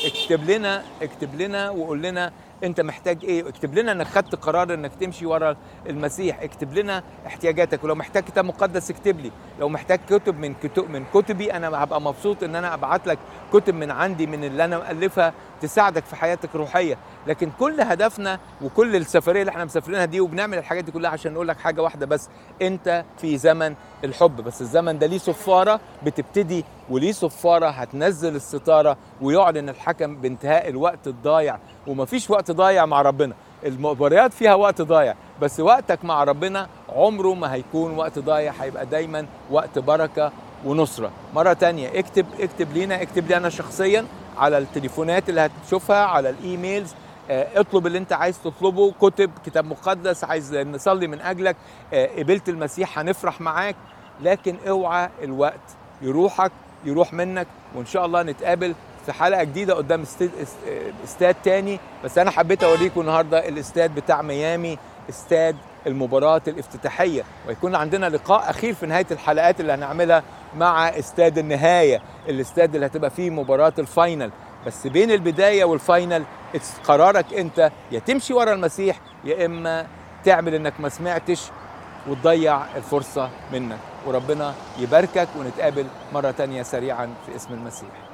اكتب لنا اكتب لنا وقول لنا انت محتاج ايه اكتب لنا انك خدت قرار انك تمشي ورا المسيح اكتب لنا احتياجاتك ولو محتاج كتاب مقدس اكتب لي لو محتاج كتب من كتب من كتبي انا هبقى مبسوط ان انا ابعت لك كتب من عندي من اللي انا مالفها تساعدك في حياتك الروحيه لكن كل هدفنا وكل السفريه اللي احنا مسافرينها دي وبنعمل الحاجات دي كلها عشان نقول لك حاجه واحده بس انت في زمن الحب بس الزمن ده ليه صفاره بتبتدي وليه صفاره هتنزل الستاره ويعلن الحكم بانتهاء الوقت الضايع ومفيش وقت ضايع مع ربنا المباريات فيها وقت ضايع بس وقتك مع ربنا عمره ما هيكون وقت ضايع هيبقى دايما وقت بركه ونصره مره تانية اكتب اكتب لينا اكتب لي انا شخصيا على التليفونات اللي هتشوفها على الايميلز آه، اطلب اللي انت عايز تطلبه كتب كتاب مقدس عايز نصلي من اجلك آه، قبلت المسيح هنفرح معاك لكن اوعى الوقت يروحك يروح منك وان شاء الله نتقابل في حلقه جديده قدام استاد, استاد تاني بس انا حبيت اوريكم النهارده الاستاد بتاع ميامي استاد المباراة الافتتاحية ويكون عندنا لقاء أخير في نهاية الحلقات اللي هنعملها مع استاد النهاية الاستاد اللي هتبقى فيه مباراة الفاينل بس بين البداية والفاينل قرارك أنت يا تمشي ورا المسيح يا إما تعمل إنك ما سمعتش وتضيع الفرصة منك وربنا يباركك ونتقابل مرة تانية سريعا في اسم المسيح